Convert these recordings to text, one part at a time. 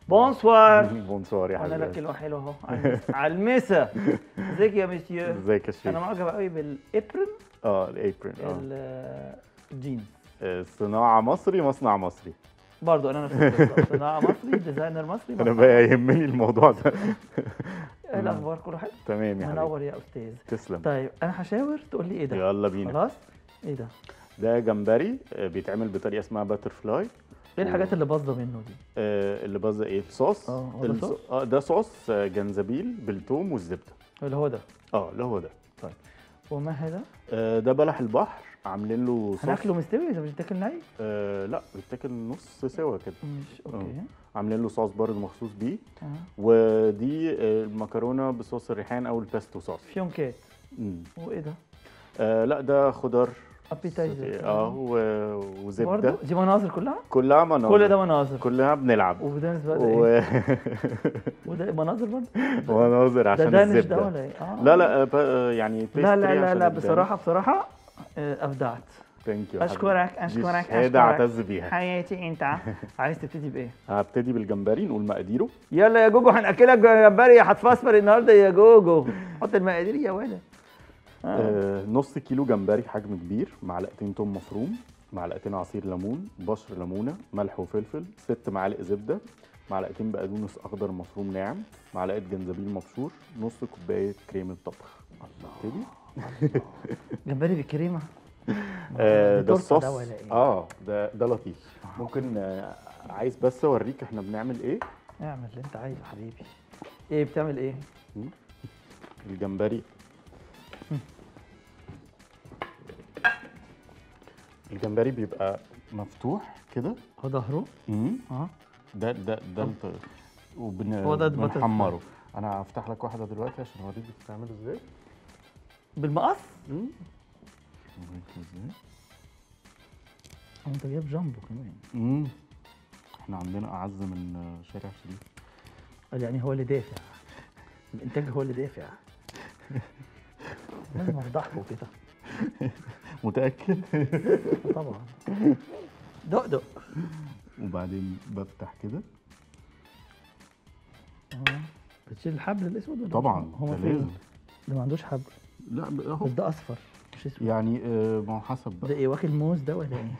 بونسوار بونسوار يا انا لك حبيبي كلمه حلوه اهو على المسا ازيك يا مسيو ازيك يا شيخ انا معجب قوي بالابرن اه الابرن اه ال- الجينز آه، صناعه مصري مصنع مصري برضه انا نفس القصه صناعه مصري ديزاينر مصري انا مصنع. بقى يهمني الموضوع ده ايه الاخبار كله حلو تمام يا حبيبي منور يا استاذ تسلم طيب انا هشاور تقول لي ايه ده يلا بينا خلاص ايه ده ده جمبري آه، بيتعمل بطريقه اسمها باتر فلاي ايه الحاجات اللي باظه منه دي آه، اللي باظه ايه صوص اه، هو ده الص- صوص؟ اه ده صوص آه، جنزبيل بالثوم والزبده اللي هو ده اه اللي هو ده وما هذا آه، ده بلح البحر عاملين له صوص هناكله مستوي اذا مش بيتاكل ني آه لا بيتاكل نص سوا كده مش اوكي عاملين له صوص برضه مخصوص بيه اه ودي آه، المكرونه بصوص الريحان او البيستو صوص فيونكات مم. وايه ده آه لا ده خضار ابيتايزر اه و- وزبده برضه دي مناظر كلها كلها مناظر كل ده مناظر كلها بنلعب وبالنسبه ده و... ايه وده مناظر برضه مناظر ده عشان دانش ده الزبده ولا ايه اه لا لا آه، ب- آه، يعني لا pastry لا لا عشان لا الدانش. بصراحه بصراحه آه، ابدعت ثانك يو اشكرك اشكرك شهاده اشكرك اعتز بيها حياتي انت عايز تبتدي بايه هبتدي بالجمبري نقول مقاديره يلا يا جوجو هناكلك جمبري هتفسفر النهارده يا جوجو حط المقادير يا ولد آه. آه نص كيلو جمبري حجم كبير معلقتين توم مفروم معلقتين عصير ليمون بشر ليمونه ملح وفلفل ست معالق زبده معلقتين بقدونس اخضر مفروم ناعم معلقه جنزبيل مبشور نص كوبايه كريمه طبخ نبتدي جمبري بالكريمه آه دي ده تورته الصوص ده ولا ايه؟ اه ده ده لطيف ممكن آه عايز بس اوريك احنا بنعمل ايه اعمل اللي انت عايزه حبيبي ايه بتعمل ايه الجمبري الجمبري بيبقى مفتوح كده هو ظهره مم. اه ده ده ده الط- وبن هو ده الباتر بنحمره انا هفتح لك واحده دلوقتي عشان اوريك بتتعمل ازاي بالمقص مم. أوريك ازاي هو انت جايب جامبو كمان مم. احنا عندنا اعز من آه، شارع شريف قال يعني هو اللي دافع الانتاج هو اللي دافع لازم افضحكم كده متاكد طبعا دق دق وبعدين بفتح كده اه بتشيل الحبل الاسود ولا طبعا مش- هو ده فين؟ لازم ده ما عندوش حبل لا ب- اهو بس ده اصفر مش اسود يعني آه، ما هو حسب ده بقى ايه واكل موز ده ولا ايه؟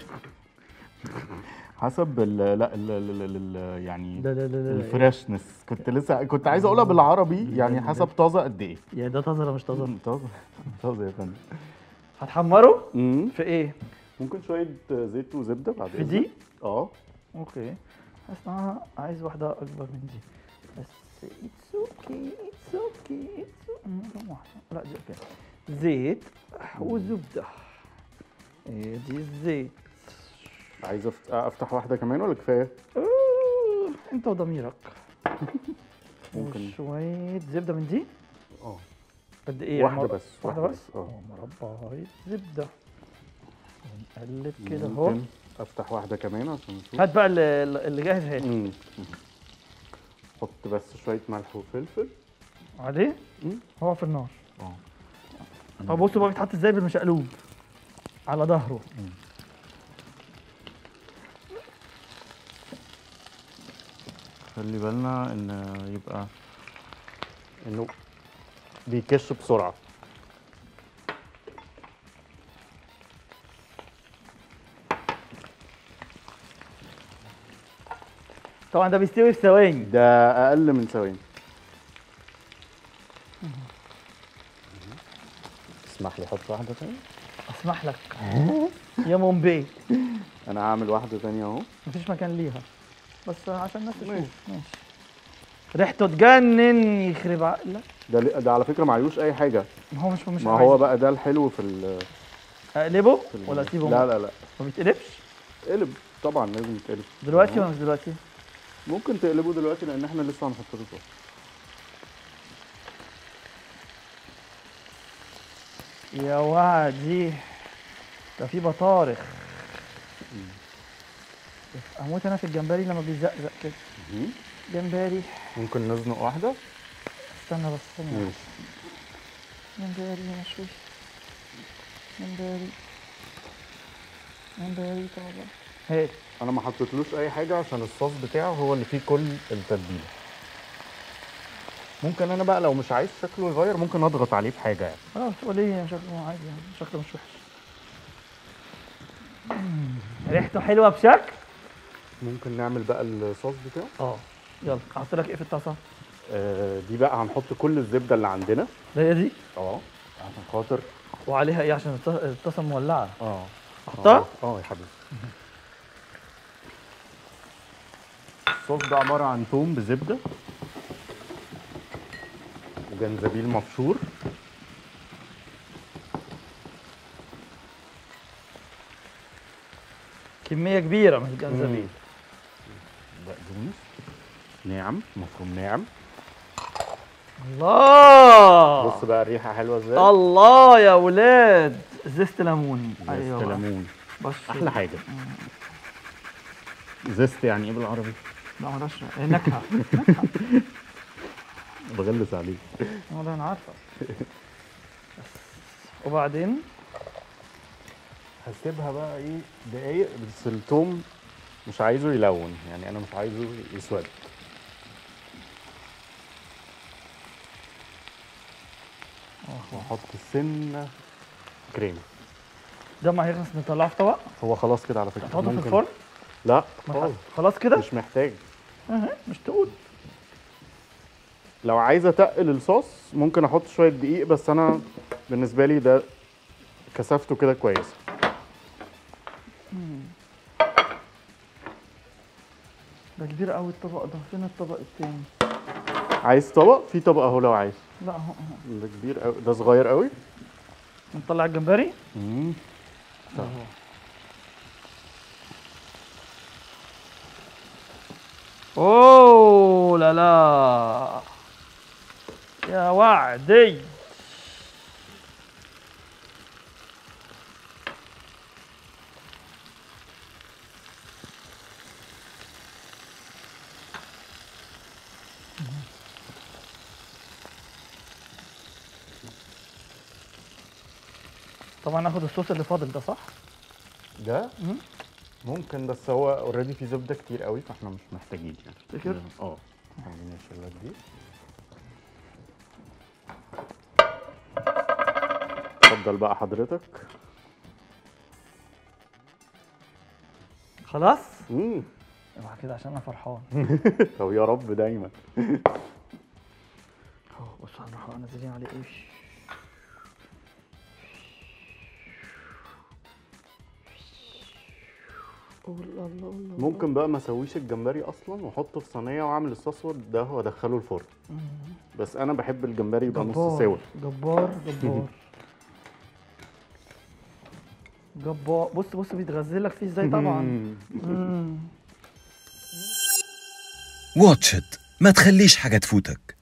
حسب ال لا ال ال ال ال يعني ده ده ده ده إيه؟ الفريشنس كنت لسه كنت عايز اقولها بالعربي يعني حسب طازه قد ايه يا ده طازه ولا مش طازه؟ طازه طازه يا فندم هتحمره مم. في ايه؟ ممكن شويه زيت وزبده بعد في دي؟ اه اوكي بس انا عايز واحده اكبر من دي بس اتس اوكي اتس اوكي اتس واحده لا دي اوكي زيت وزبده ايه دي الزيت عايز أفت- افتح واحده كمان ولا كفايه أوه، انت وضميرك ممكن. شويه زبده من دي اه قد ايه واحده مر- بس واحده بس اه اه مربعايه زبده ونقلب كده اهو ممكن افتح واحده كمان عشان نشوف هات بقى اللي اللي جاهز هات مم. حط بس شويه ملح وفلفل عليه مم. هو في النار اه طب بصوا بقى بيتحط ازاي بالمشقلوب على ظهره خلي بالنا ان يبقى انه بيكش بسرعه طبعا ده بيستوي في ثواني ده اقل من ثواني اسمح لي احط واحده تانية اسمح لك يا مومبي انا هعمل واحده تانية اهو مفيش مكان ليها بس عشان الناس تشوف ماشي ريحته تجنن يخرب عقلك ده ده على فكره معيوش اي حاجه ما هو مش مش ما عايز. هو بقى ده الحلو في ال اقلبه في ال- ولا اسيبه لا لا لا ما بيتقلبش قلب طبعا لازم يتقلب دلوقتي أهو. ولا مش دلوقتي ممكن تقلبه دلوقتي لان احنا لسه هنحط له صوص يا وعدي ده في بطارخ اموت انا في الجمبري لما بيزقزق كده مهم. جمبري ممكن نزنق واحده استنى بس ثانية ماشي جمبري مشوي جمبري جمبري طبعا هات انا ما حطيتلوش اي حاجه عشان الصوص بتاعه هو اللي فيه كل التتبيله ممكن انا بقى لو مش عايز شكله يغير ممكن اضغط عليه بحاجه يعني خلاص وليه شكله عادي يعني شكله مش وحش مم. ريحته حلوه بشكل ممكن نعمل بقى الصوص بتاعه اه يلا احط لك ايه في الطاسه آه دي بقى هنحط كل الزبده اللي عندنا ده هي دي اه عشان خاطر وعليها ايه عشان الط- الطاسه مولعه اه احطها اه اه يا حبيبي الصوص ده عباره عن توم بزبده وجنزبيل مبشور كميه كبيره من الجنزبيل بقدونس ناعم مفروم ناعم الله بص بقى الريحه حلوه ازاي الله يا ولاد زيت ليمون زيت ليمون بس احلى حاجه زيست يعني ايه بالعربي لا معلش إيه، نكهه بغلس عليه والله انا عارفه بس وبعدين هسيبها بقى ايه دقايق بس التوم مش عايزه يلون يعني انا مش عايزه يسود واحط سنه كريمه ده ما هيخلص نطلعه في طبق هو خلاص كده على فكره تحطه في ممكن- الفرن لا ما خالص تح- خلاص كده مش محتاج أها، مش تقول لو عايز اتقل الصوص ممكن احط شويه دقيق بس انا بالنسبه لي ده كثافته كده كويسه ده كبير قوي الطبق ده فين الطبق التاني عايز طبق في طبق اهو لو عايز لا اهو اهو ده كبير قوي ده صغير قوي نطلع الجمبري امم اهو اوه لا لا يا وعدي طبعا ناخد الصوص اللي فاضل ده صح؟ ده مم. ممكن بس هو اوريدي في زبده كتير قوي فاحنا مش محتاجين يعني تفتكر؟ اه خليني اشيل لك دي اتفضل بقى حضرتك خلاص؟ امم اوعى كده عشان انا فرحان طب يا رب دايما اهو بصوا هنروح بقى نازلين عليه ايه الله الله الله ممكن بقى ما اسويش الجمبري اصلا واحطه في صينيه واعمل الصوص ده وادخله الفرن بس انا بحب الجمبري يبقى نص سوا جبار جبار جبار بص بص بيتغزل لك فيه ازاي طبعا مم. واتش إت ما تخليش حاجة تفوتك